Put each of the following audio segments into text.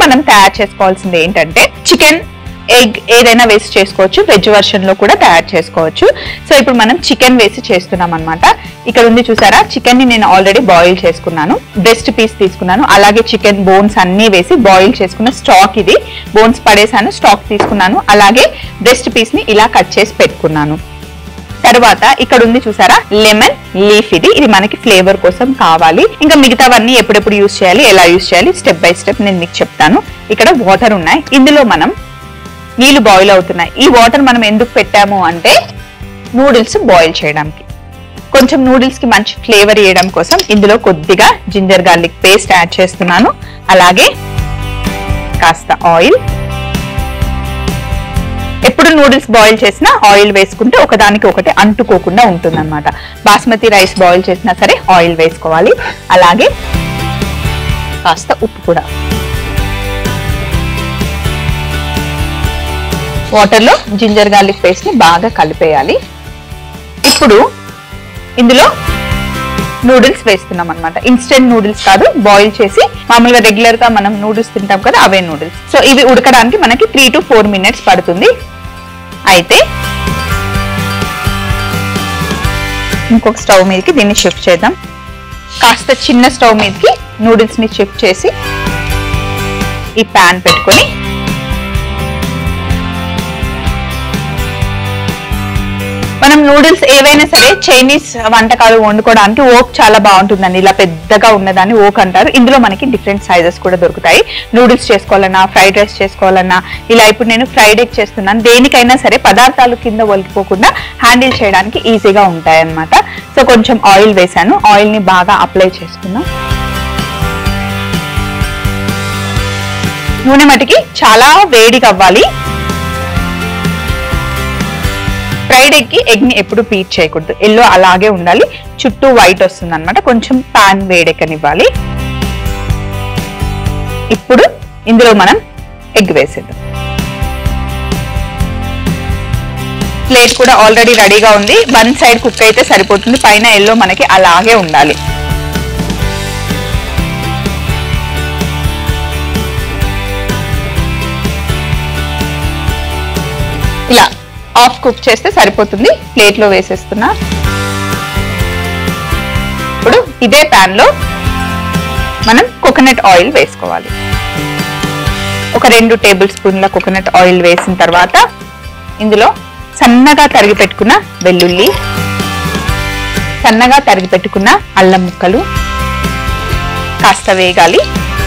మనం తయారు చేసుకోవాల్సింది ఏంటంటే చికెన్ ఎగ్ ఏదైనా వేసి చేసుకోవచ్చు వెజ్ వర్షన్ లో కూడా తయారు చేసుకోవచ్చు సో ఇప్పుడు మనం చికెన్ వేసి చేస్తున్నాం అనమాట ఇక్కడ ఉంది చూసారా చికెన్ ని నేను ఆల్రెడీ బాయిల్ చేసుకున్నాను బ్రెస్ట్ పీస్ తీసుకున్నాను అలాగే చికెన్ బోన్స్ అన్ని వేసి బాయిల్ చేసుకున్న స్టాక్ ఇది బోన్స్ పడేసాను స్టాక్ తీసుకున్నాను అలాగే బ్రెస్ట్ పీస్ ని ఇలా కట్ చేసి పెట్టుకున్నాను తర్వాత ఇక్కడ ఉంది చూసారా లెమన్ లీఫ్ ఇది ఇది మనకి ఫ్లేవర్ కోసం కావాలి ఇంకా మిగతావన్నీ ఎప్పుడెప్పుడు యూస్ చేయాలి ఎలా యూస్ చేయాలి స్టెప్ బై స్టెప్ నేను మీకు చెప్తాను ఇక్కడ వాటర్ ఉన్నాయి ఇందులో మనం నీళ్లు బాయిల్ అవుతున్నాయి ఈ వాటర్ మనం ఎందుకు పెట్టాము అంటే నూడిల్స్ బాయిల్ చేయడానికి కొంచెం నూడిల్స్ కి మంచి ఫ్లేవర్ ఇవ్వడం కోసం ఇందులో కొద్దిగా జింజర్ గార్లిక్ పేస్ట్ యాడ్ చేస్తున్నాను అలాగే కాస్త ఆయిల్ ఎప్పుడు నూడిల్స్ బాయిల్ చేసినా ఆయిల్ వేసుకుంటే ఒకదానికి ఒకటి అంటుకోకుండా ఉంటుంది బాస్మతి రైస్ బాయిల్ చేసినా సరే ఆయిల్ వేసుకోవాలి అలాగే కాస్త ఉప్పు కూడా వాటర్లో జింజర్ గార్లిక్ పేస్ట్ ని బాగా కలిపేయాలి ఇప్పుడు ఇందులో నూడిల్స్ వేస్తున్నాం అనమాట ఇన్స్టెంట్ నూడిల్స్ కాదు బాయిల్ చేసి మామూలుగా రెగ్యులర్ గా మనం నూడిల్స్ తింటాం కదా అవే నూడిల్స్ సో ఇవి ఉడకడానికి మనకి త్రీ టు ఫోర్ మినిట్స్ పడుతుంది అయితే ఇంకొక స్టవ్ మీదకి దీన్ని షిఫ్ట్ చేద్దాం కాస్త చిన్న స్టవ్ మీదకి నూడిల్స్ ని షిఫ్ట్ చేసి ఈ ప్యాన్ పెట్టుకొని మనం నూడిల్స్ ఏవైనా సరే చైనీస్ వంటకాలు వండుకోవడానికి ఓక్ చాలా బాగుంటుందండి ఇలా పెద్దగా ఉన్నదాన్ని ఓక్ అంటారు ఇందులో మనకి డిఫరెంట్ సైజెస్ కూడా దొరుకుతాయి నూడిల్స్ చేసుకోవాలన్నా ఫ్రైడ్ రైస్ చేసుకోవాలన్నా ఇలా ఇప్పుడు నేను ఫ్రైడ్ ఎగ్ చేస్తున్నాను దేనికైనా సరే పదార్థాలు కింద ఒలికిపోకుండా హ్యాండిల్ చేయడానికి ఈజీగా ఉంటాయి అన్నమాట సో కొంచెం ఆయిల్ వేసాను ఆయిల్ ని బాగా అప్లై చేసుకున్నాం నూనె మటుకి చాలా వేడిగా అవ్వాలి ఫ్రైడ్ ఎగ్ కి ఎగ్ ని ఎప్పుడు పీట్ చేయకూడదు ఎల్లో అలాగే ఉండాలి చుట్టూ వైట్ వస్తుంది అనమాట కొంచెం పాన్ వేడెక్కనివ్వాలి ఇప్పుడు ఇందులో మనం ఎగ్ వేసేద్దాం ప్లేట్ కూడా ఆల్రెడీ రెడీగా ఉంది వన్ సైడ్ కుక్ అయితే సరిపోతుంది పైన ఎల్లో మనకి అలాగే ఉండాలి ఇలా ఆఫ్ కుక్ చేస్తే సరిపోతుంది ప్లేట్ లో వేసేస్తున్నా ఇప్పుడు ఇదే ప్యాన్ లో మనం కోకోనట్ ఆయిల్ వేసుకోవాలి ఒక రెండు టేబుల్ స్పూన్ల కోకోనట్ ఆయిల్ వేసిన తర్వాత ఇందులో సన్నగా తరిగి పెట్టుకున్న వెల్లుల్లి సన్నగా తరిగి పెట్టుకున్న అల్లం ముక్కలు కాస్త వేగాలి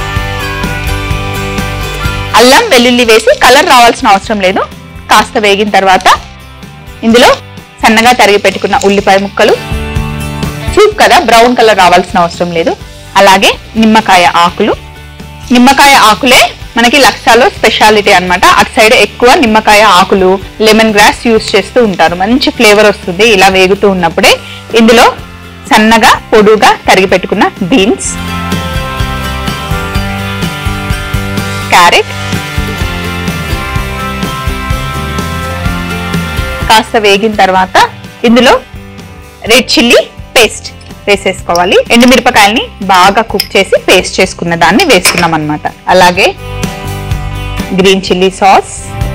అల్లం వెల్లుల్లి వేసి కలర్ రావాల్సిన అవసరం లేదు కాస్త వేగిన తర్వాత ఇందులో సన్నగా తరిగి పెట్టుకున్న ఉల్లిపాయ ముక్కలు సూప్ కదా బ్రౌన్ కలర్ రావాల్సిన అవసరం లేదు అలాగే నిమ్మకాయ ఆకులు నిమ్మకాయ ఆకులే మనకి లక్సాలో స్పెషాలిటీ అన్నమాట అటు సైడ్ ఎక్కువ నిమ్మకాయ ఆకులు లెమన్ గ్రాస్ యూస్ చేస్తూ ఉంటారు మంచి ఫ్లేవర్ వస్తుంది ఇలా వేగుతూ ఉన్నప్పుడే ఇందులో సన్నగా పొడుగా తరిగి పెట్టుకున్న బీన్స్ క్యారెట్ కాస్త వేగిన తర్వాత ఇందులో రెడ్ చిల్లీ పేస్ట్ వేసేసుకోవాలి ఎండుమిరపకాయల్ని బాగా కుక్ చేసి పేస్ట్ చేసుకున్న దాన్ని వేసుకున్నాం అనమాట అలాగే గ్రీన్ చిల్లీ సాస్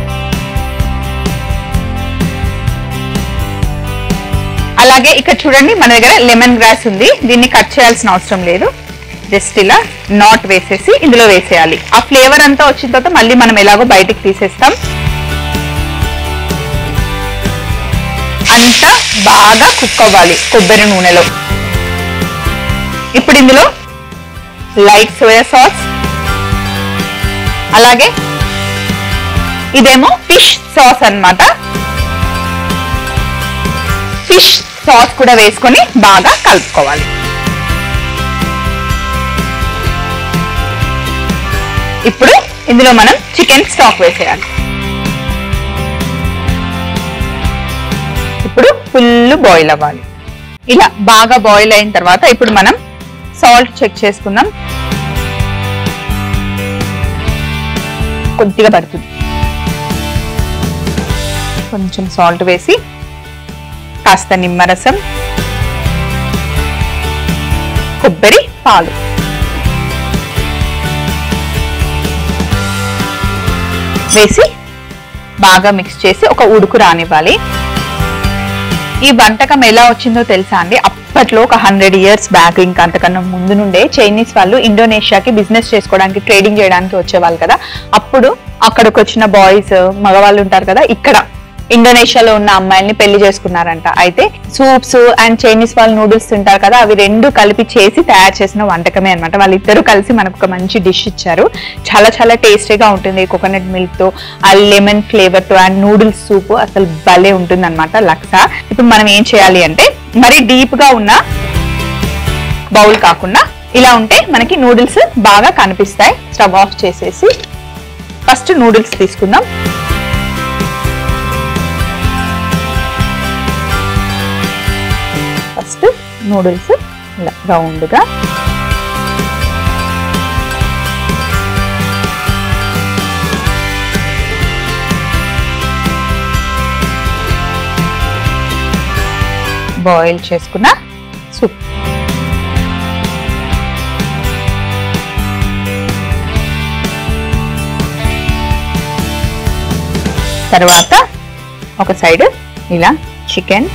అలాగే ఇక్కడ చూడండి మన దగ్గర లెమన్ గ్రాస్ ఉంది దీన్ని కట్ చేయాల్సిన అవసరం లేదు జస్ట్ ఇలా నాట్ వేసేసి ఇందులో వేసేయాలి ఆ ఫ్లేవర్ అంతా వచ్చిన తర్వాత మళ్ళీ మనం ఎలాగో బయటికి తీసేస్తాం అంతా బాగా కుక్ అవ్వాలి కొబ్బరి నూనెలో ఇప్పుడు ఇందులో లైట్ సోయా సాస్ అలాగే ఇదేమో ఫిష్ సాస్ అన్నమాట ఫిష్ సాస్ కూడా వేసుకొని బాగా కలుపుకోవాలి ఇప్పుడు ఇందులో మనం చికెన్ స్టాక్ వేసేయాలి ఇప్పుడు ఫుల్ బాయిల్ అవ్వాలి ఇలా బాగా బాయిల్ అయిన తర్వాత ఇప్పుడు మనం సాల్ట్ చెక్ చేసుకుందాం కొద్దిగా పడుతుంది కొంచెం సాల్ట్ వేసి కాస్త నిమ్మరసం కొబ్బరి పాలు వేసి బాగా మిక్స్ చేసి ఒక ఉడుకు రానివ్వాలి ఈ వంటకం ఎలా వచ్చిందో తెలుసా అండి అప్పట్లో ఒక హండ్రెడ్ ఇయర్స్ బ్యాక్ ఇంకా అంతకన్నా ముందు నుండే చైనీస్ వాళ్ళు ఇండోనేషియాకి బిజినెస్ చేసుకోవడానికి ట్రేడింగ్ చేయడానికి వచ్చేవాళ్ళు కదా అప్పుడు అక్కడికి వచ్చిన బాయ్స్ మగవాళ్ళు ఉంటారు కదా ఇక్కడ ఇండోనేషియాలో ఉన్న అమ్మాయిల్ని పెళ్లి చేసుకున్నారంట అయితే సూప్స్ అండ్ చైనీస్ వాళ్ళు నూడిల్స్ తింటారు కదా అవి రెండు కలిపి చేసి తయారు చేసిన వంటకమే అనమాట వాళ్ళిద్దరూ కలిసి మనకు ఒక మంచి డిష్ ఇచ్చారు చాలా చాలా టేస్టీగా ఉంటుంది కోకోనట్ మిల్క్ తో ఆ లెమన్ ఫ్లేవర్ తో అండ్ నూడిల్స్ సూప్ అసలు భలే ఉంటుంది అనమాట లక్స ఇప్పుడు మనం ఏం చేయాలి అంటే మరి డీప్ గా ఉన్న బౌల్ కాకుండా ఇలా ఉంటే మనకి నూడిల్స్ బాగా కనిపిస్తాయి స్టవ్ ఆఫ్ చేసేసి ఫస్ట్ నూడిల్స్ తీసుకుందాం ఫస్ట్ నూడిల్స్ ఇలా రౌండ్గా బాయిల్ చేసుకున్న సూప్ తర్వాత ఒక సైడ్ ఇలా చికెన్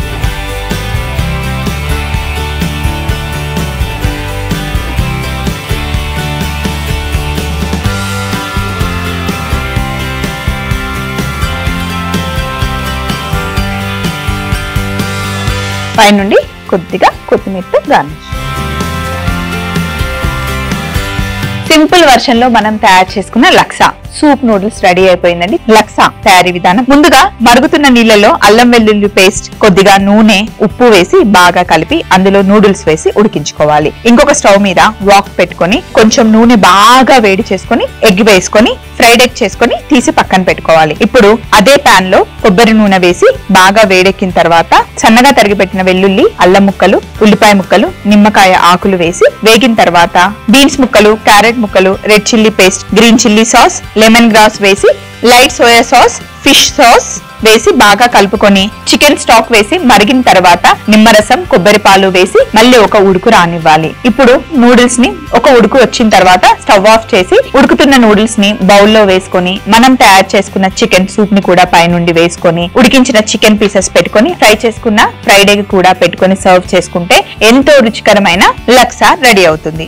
పైనుండి కొద్దిగా కొత్తిమీరతో గార్నిష్ సింపుల్ వర్షన్ లో మనం తయారు చేసుకున్న లక్సా సూప్ నూడిల్స్ రెడీ అయిపోయిందండి లక్సా తయారీ విధానం ముందుగా మరుగుతున్న నీళ్ళలో అల్లం వెల్లుల్లి పేస్ట్ కొద్దిగా నూనె ఉప్పు వేసి బాగా కలిపి అందులో నూడిల్స్ వేసి ఉడికించుకోవాలి ఇంకొక స్టవ్ మీద వాక్ పెట్టుకొని కొంచెం నూనె బాగా వేడి చేసుకొని ఎగ్ వేసుకొని ఫ్రైడ్ ఎగ్ చేసుకొని తీసి పక్కన పెట్టుకోవాలి ఇప్పుడు అదే పాన్ లో కొబ్బరి నూనె వేసి బాగా వేడెక్కిన తర్వాత సన్నగా తరిగి పెట్టిన వెల్లుల్లి అల్లం ముక్కలు ఉల్లిపాయ ముక్కలు నిమ్మకాయ ఆకులు వేసి వేగిన తర్వాత బీన్స్ ముక్కలు క్యారెట్ ముక్కలు red chilli paste green chilli sauce lemon grass వేసి light soya sauce fish sauce వేసి బాగా కలుపుకొని చికెన్ స్టాక్ వేసి మరిగిన తర్వాత నిమ్మరసం కొబ్బరి పాలు వేసి మళ్ళీ ఒక ఉడుకు రానివ్వాలి ఇప్పుడు నూడిల్స్ ని ఒక ఉడుకు వచ్చిన తర్వాత స్టవ్ ఆఫ్ చేసి ఉడుకుతున్న నూడిల్స్ ని బౌల్ లో వేసుకొని మనం తయారు చేసుకున్న చికెన్ సూప్ ని కూడా పైనుండి వేసుకొని ఉడికించిన చికెన్ పీసెస్ పెట్టుకొని ఫ్రై చేసుకున్న ఫ్రైడ్ ఎగ్ కూడా పెట్టుకొని సర్వ్ చేసుకుంటే ఎంతో రుచికరమైన లక్సా రెడీ అవుతుంది